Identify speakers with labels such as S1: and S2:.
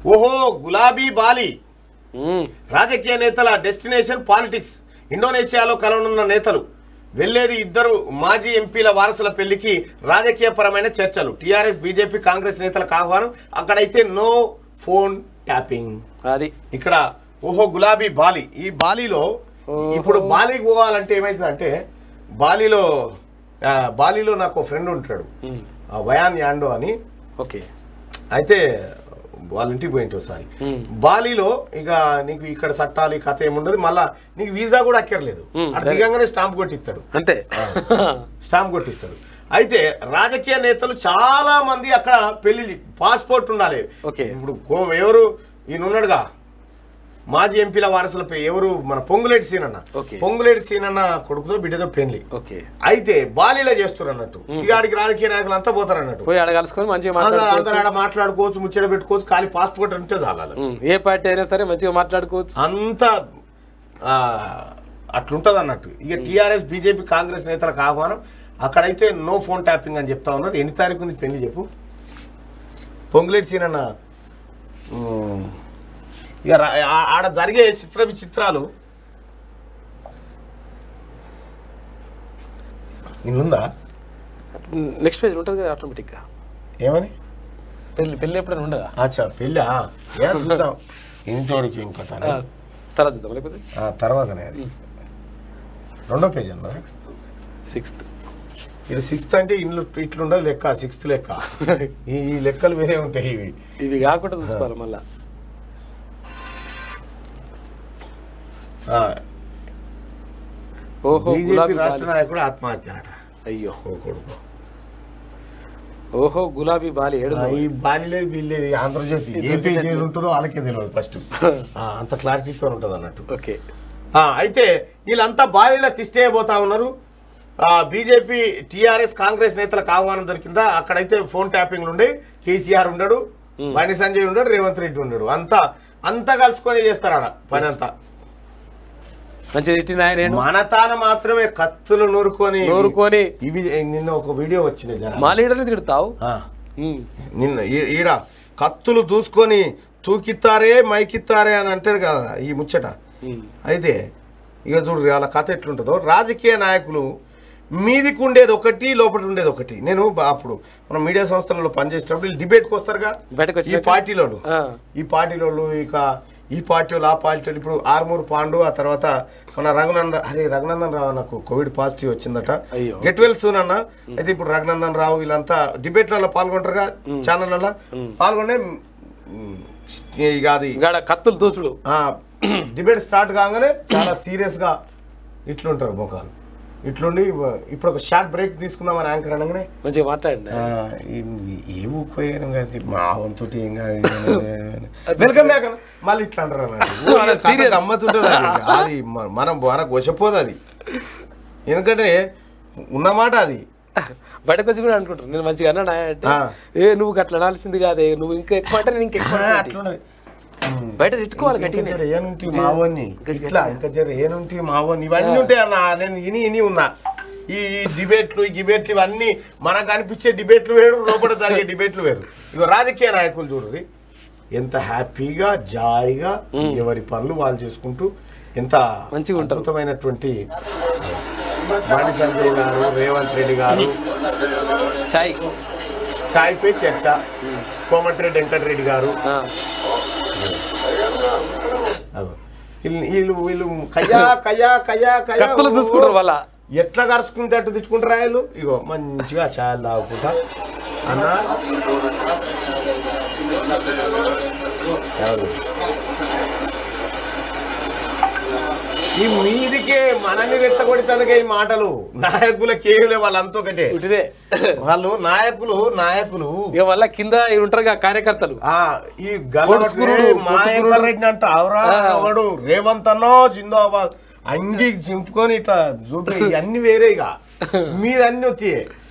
S1: ఓహో గులాబీ బాలి
S2: ఉమ్,
S1: రాజకీయ నేతల డెస్టినేషన్ పాలిటిక్స్ ఇండోనేషియాలో కలవనున్న నేతలు వెళ్లేది ఇద్దరు మాజీ ఎంపీల వారసుల పెళ్లికి రాజకీయ పరమైన చర్చలు టీఆర్ఎస్ బీజేపీ కాంగ్రెస్ నేతలకు ఆహ్వానం అక్కడైతే నో ఫోన్ ట్యాపింగ్
S2: అది
S1: ఇక్కడ ఓహో గులాబీ బాలి ఈ బాలీలో
S2: ఓహో.
S1: ఇప్పుడు బాలీకి పోవాలంటే ఏమైతుందంటే బాలీలో ఆ, బాలీలో నాకు ఫ్రెండ్ ఉంటాడు
S2: ఉమ్,
S1: ఆ వయాన్ యాండో అని
S2: ఓకే
S1: అయితే వాళ్ళ ఇంటికి పోయింటి ఒకసారి
S2: ఉమ్,
S1: బాలీలో ఇక నీకు ఇక్కడ చట్టాలు ఈ కథ ఏముండదు మళ్ళా నీకు వీసా కూడా అక్కర్లేదు
S2: Hmm,
S1: అటు దిగంగానే స్టాంప్ కొట్టిస్తాడు
S2: అంతే
S1: స్టాంప్ కొట్టిస్తాడు అయితే రాజకీయ నేతలు చాలా మంది అక్కడ పెళ్లి పాస్పోర్ట్ ఉండాలి
S2: ఓకే.
S1: ఇప్పుడు కో- ఎవరు ఈయన ఉన్నాడుగా మాజీ ఎంపీల వారసుల పే- ఎవరు మన పొంగులేటి సీనన్న
S2: ఓకే.
S1: పొంగులేటి సీనన్న కొడుకుతో బిడ్డతో పెళ్లి
S2: ఓకే
S1: అయితే బాలీలో చేస్తారు అన్నట్టు ఇక ఆడికి రాజకీయ నాయకులు అంతా పోతారు అన్నట్టు
S2: పోయి అడగలుసుకొని మంచిగా
S1: అందరూ
S2: మాట్లాడుకోవచ్చు
S1: అందరూ ఆడ మాట్లాడుకోవచ్చు ముచ్చట పెట్టుకోవచ్చు ఖాళీ పాస్పోర్ట్ అంటే చాలు
S2: ఉమ్, ఏ పార్టీ అయినా సరే మంచిగా మాట్లాడుకోవచ్చు
S1: అంత ఆ, అట్లుంటది అన్నట్టు ఇక టీఆర్ఎస్ బీజేపీ కాంగ్రెస్ నేతలకు ఆహ్వానం అక్కడైతే నో ఫోన్ ట్యాపింగ్ అని చెప్తా ఉన్నారు ఎన్ని తారీఖు ఉంది పెళ్లి చెప్పు పొంగులేటి సీన్ అన్న ఉమ్, ఇక రా- ఆ- ఆడ జరిగే చిత్ర విచిత్రాలు ఇన్నుందా
S2: నెక్స్ట్ పేజ్ ఉంటుంది కదా ఆటోమేటిక్గా
S1: ఏమని
S2: పెళ్లి పెళ్లి ఎప్పుడైనా ఉండదా
S1: అచ్చా పెళ్ళా ఏ చూద్దాం ఇంతవరకు ఇంకా
S2: ఆ, తర్వాత చూద్దాం లేకపోతే
S1: ఆ తర్వాతనే అది రెండో పేజ్ అన్న
S2: సిక్స్త్
S1: ఇది సిక్స్త్ అంటే ఇల్లు ఇట్లుండదు లెక్క సిక్స్త్ లెక్క ఈ ఈ లెక్కలు వేరే ఉంటాయి ఇవి
S2: ఇవి కాకుండా చూసుకోవాలి మళ్ళా ఓహో
S1: బీజేపీ
S2: గులాబీ
S1: రాష్ట్ర
S2: బాలి.
S1: నాయకుడు ఆత్మహత్య అట
S2: అయ్యో
S1: ఓ కొడుకు
S2: ఓహో గులాబీ బాలి ఏడు
S1: ఆ, ఈ బాలిలేదు వీళ్ళేది ఆంధ్రజ్యోతి ఏపీ జైలు ఉంటుందో వాళ్ళకే తెలియదు ఫస్ట్ అంత క్లారిటీతో ఉంటుంది అన్నట్టు
S2: ఓకే
S1: ఆ, అయితే వీళ్ళంతా బాలీలో తిష్టేయబోతా ఉన్నారు బీజేపీ టీఆర్ఎస్ కాంగ్రెస్ నేతలకు ఆహ్వానం దొరికిందా అక్కడైతే ఫోన్ ట్యాపింగ్ ఉండే కేసీఆర్ ఉండడు బండి సంజయ్ ఉండడు రేవంత్ రెడ్డి ఉండడు అంతా అంతా కలుసుకొని చేస్తారు ఆడ పని అంతా
S2: మంచిగా తిట్టిన ఆయన నేను
S1: మన తాన మాత్రమే కత్తులు నూరుకొని
S2: నూరుకొని
S1: ఇవి నిన్న ఒక వీడియో వచ్చింది జర
S2: మా లీడర్ని తిడతావు
S1: ఆ,
S2: ఉమ్,
S1: నిన్న ఈ- ఈడ కత్తులు దూసుకొని తూకిత్తారే మైకిత్తారే అని అంటారు కదా ఈ ముచ్చట
S2: ఉమ్,
S1: అయితే ఇక చూడు వాళ్ళ కథ ఎట్లుంటుందో రాజకీయ నాయకులు మీదికి ఉండేది ఒకటి లోపల ఉండేది ఒకటి నేను బా- అప్పుడు మన మీడియా సంస్థలలో పనిచేసేటప్పుడు వీళ్ళు డిబేట్కి వస్తారుగా
S2: బయటకు
S1: ఈ
S2: వచ్చిన
S1: పార్టీలోళ్ళు
S2: ఆ,
S1: ఈ పార్టీలోళ్ళు ఇక ఈ పార్టీ వాళ్ళు ఆ పార్టీ వాళ్ళు ఇప్పుడు ఆర్మూర్ పాండు ఆ తర్వాత మన రఘునందన్ అరే రఘునందన్ రావు నాకు కోవిడ్ పాజిటివ్ వచ్చిందట
S2: అయ్యో.
S1: గెట్ వెల్ సూన్ అన్న అయితే ఇప్పుడు రఘునందన్ రావు వీళ్ళంతా డిబేట్లలో పాల్గొంటారుగా ఛానళ్ళలో పాల్గొనే మ్, ఇక అది
S2: గాడ కత్తులు దూచుడు
S1: డిబేట్ స్టార్ట్ కాగానే చాలా సీరియస్ గా ఇట్లుంటారు ముఖాలు ఇట్లుండి ఇప్పుడు ఒక షార్ట్ బ్రేక్ తీసుకుందామని యాంకర్ అనగానే
S2: మంచిగా మాట్లాడండి
S1: ఆ, ఈ- ఏ ఊకోయాను కదా మా వంతు ఏం కాదు వెల్కమ్ బ్యాక్ మళ్ళీ ఇట్లా అంటారు అన్నట్టు. ఊ, ఆడ కథ
S2: serious.
S1: గమ్మత్ ఉంటుంది అది అది మ- మనం మనకు వశపోదు అది ఎందుకంటే ఉన్నమాట అది
S2: బయటకు వచ్చి కూడా అనుకుంటారు నేను మంచిగా అన్నా అంటే
S1: ఆ.
S2: ఏ నువ్వు గట్ల అనాల్సింది కాదే నువ్వు ఇంకా ఎక్కువ అంటే నేను ఇంకా ఎక్కువ
S1: ఆ,
S2: అనాలి.
S1: అట్లున్నది
S2: బయట తిట్టుకోవాలి
S1: ఇంకా
S2: గట్టిగా
S1: జర ఏనుంటి మావోని ఇట్లా ఇంకా జర ఏనుంటి మావోని ఇవన్నీ ఉంటాయి అన్న నేను ఇని ఇని ఉన్నా ఈ ఈ డిబేట్లు ఈ డిబేట్లు ఇవన్నీ మనకు అనిపించే డిబేట్లు వేరు లోపల జరిగే డిబేట్లు వేరు ఇక రాజకీయ నాయకులు చూడండి ఎంత హ్యాపీగా జాయిగా ఎవరి పనులు వాళ్ళు చేసుకుంటూ ఎంత
S2: మంచిగా ఉంటారు.
S1: అద్భుతమైనటువంటి బండి సంజయ్ గారు రేవంత్ రెడ్డి గారు
S2: చాయ్
S1: చాయ్ పే చర్చ కోమటిరెడ్డి వెంకటరెడ్డి గారు
S2: ఆ,
S1: అగో. వీళ్ళు వీళ్ళు వీళ్ళు కయ్యా కయ్యా కయ్యా కయ్యా
S2: కత్తులు
S1: ఓ,
S2: చూసుకుంటారు వాళ్ళ
S1: ఎట్లా కరుచుకుంటే తెచ్చుకుంటారు రాయలు ఇగో మంచిగా ఛాయలు తాగుకుంటా అన్న ఎవరు? ఈ మీదికే మనల్ని రెచ్చగొడుతుంది ఈ మాటలు నాయకుల కేయులే వాళ్ళంతా ఒకటే
S2: ఉటిదే
S1: వాళ్ళు నాయకులు నాయకులు
S2: ఇక వల్ల కింద ఇవి ఉంటారు కదా కార్యకర్తలు
S1: ఆ ఈ
S2: పొడుసుకురుడు,
S1: మాయంకర్ రెడ్డి అంట అవరా
S2: ఆ.
S1: వాడు రేవంత్ అన్నో జిందాబాద్ అంగి చింపుకొని ఇట్లా చూపి అన్ని వేరే ఇక మీద అన్ని వచ్చాయి